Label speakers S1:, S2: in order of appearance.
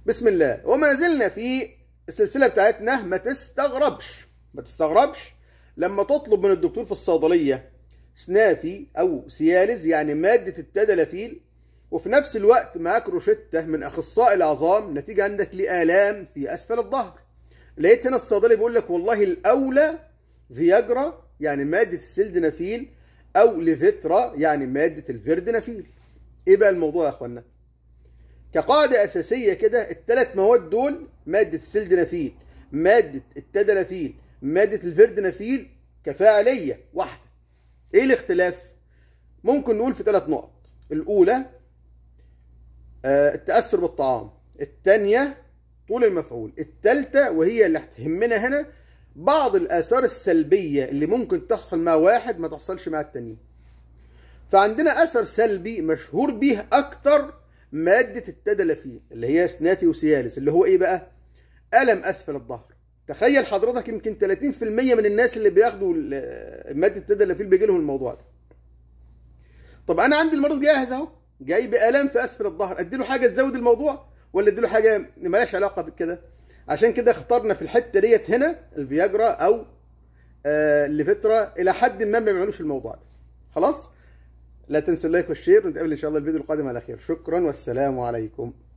S1: بسم الله وما زلنا في السلسله بتاعتنا ما تستغربش ما تستغربش لما تطلب من الدكتور في الصيدليه سنافي او سيالز يعني ماده التدلافيل وفي نفس الوقت معاك روشته من اخصائي العظام نتيجه عندك لالام في اسفل الظهر لقيت هنا الصيدلي بيقول لك والله الاولى فياجرا يعني ماده السلدنافيل او ليفيترا يعني ماده الفيردنافيل ايه بقى الموضوع يا اخوانا كقاعده اساسيه كده الثلاث مواد دول ماده السلدنافيل ماده التدلافيل ماده الفيردنافيل كفاعليه واحده ايه الاختلاف ممكن نقول في ثلاث نقط الاولى آه التاثر بالطعام الثانيه طول المفعول الثالثه وهي اللي هتهمنا هنا بعض الاثار السلبيه اللي ممكن تحصل مع واحد ما تحصلش مع التانيين فعندنا اثر سلبي مشهور بيه اكتر ماده التدلافين اللي هي سنافي وسيالس اللي هو ايه بقى الم اسفل الظهر تخيل حضرتك يمكن 30% من الناس اللي بياخدوا ماده التدلافيل بيجي لهم الموضوع ده طب انا عندي المريض جاهز اهو جاي بالام في اسفل الظهر ادي له حاجه تزود الموضوع ولا ادي له حاجه مالهاش علاقه بكده عشان كده اخترنا في الحته ديت هنا الفياجرا او آه الليفترا الى حد ما ما بيعملوش الموضوع ده خلاص لا تنسوا اللايك والشير ونتقابل ان شاء الله الفيديو القادم على خير شكرا والسلام عليكم